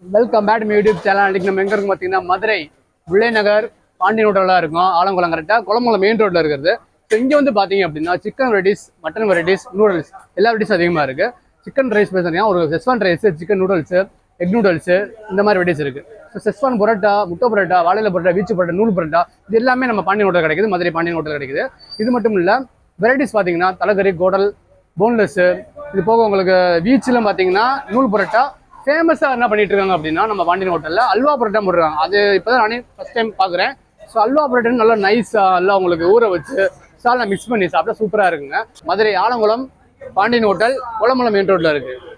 welcome back my YouTube channel அன்றைக்கி நம்ம எங்கே இருக்கோம் பார்த்தீங்கன்னா மதுரை விளைநகர் பாண்டி ரோட்டில் இருக்கோம் ஆலங்குளம் கரெக்டாக குளம்பலம் மெயின் ரோட்டில் இருக்கிறது ஸோ இங்கே வந்து பார்த்தீங்க அப்படின்னா chicken varieties mutton varieties noodles எல்லா வெரைட்டிஸ் அதிகமாக இருக்குது சிக்கன் ரைஸ் பேசுறீங்கன்னா ஒரு schezwan rice chicken noodles egg noodles இந்த மாதிரி வெரைட்டிஸ் இருக்குது ஸோ செஸ்வான் பரோட்டா முட்டை பரோட்டா வாழையில பரோட்டா வீச்சு பரோட்டா நூல் பரோட்டா இது எல்லாமே நம்ம பாண்டியன் ஹோட்டல் கிடைக்குது மதுரை பாண்டியன் ஹோட்டல் கிடைக்குது இது மட்டும் இல்லை வெரைட்டிஸ் பார்த்தீங்கன்னா தலைக்கறி கோடல் போன்லெஸ்ஸு இது போக உங்களுக்கு பீச்சில் பார்த்தீங்கன்னா நூல் பரோட்டா ஃபேமஸாக என்ன பண்ணிட்டு இருக்காங்க அப்படின்னா நம்ம பாண்டியன் ஹோட்டலில் அல்வா பரோட்டா போடுறாங்க அது இப்போ தான் நானே ஃபஸ்ட் டைம் பார்க்குறேன் ஸோ அல்வா பரோட்டா நல்லா நைஸாக நல்லா உங்களுக்கு ஊற வச்சு சாலை மிக்ஸ் பண்ணி சாப்பிட்டா சூப்பராக இருக்குங்க மதுரை ஆலங்குளம் பாண்டியன் ஹோட்டல் குளம்பலம் மெயின் ரோட்டில் இருக்குது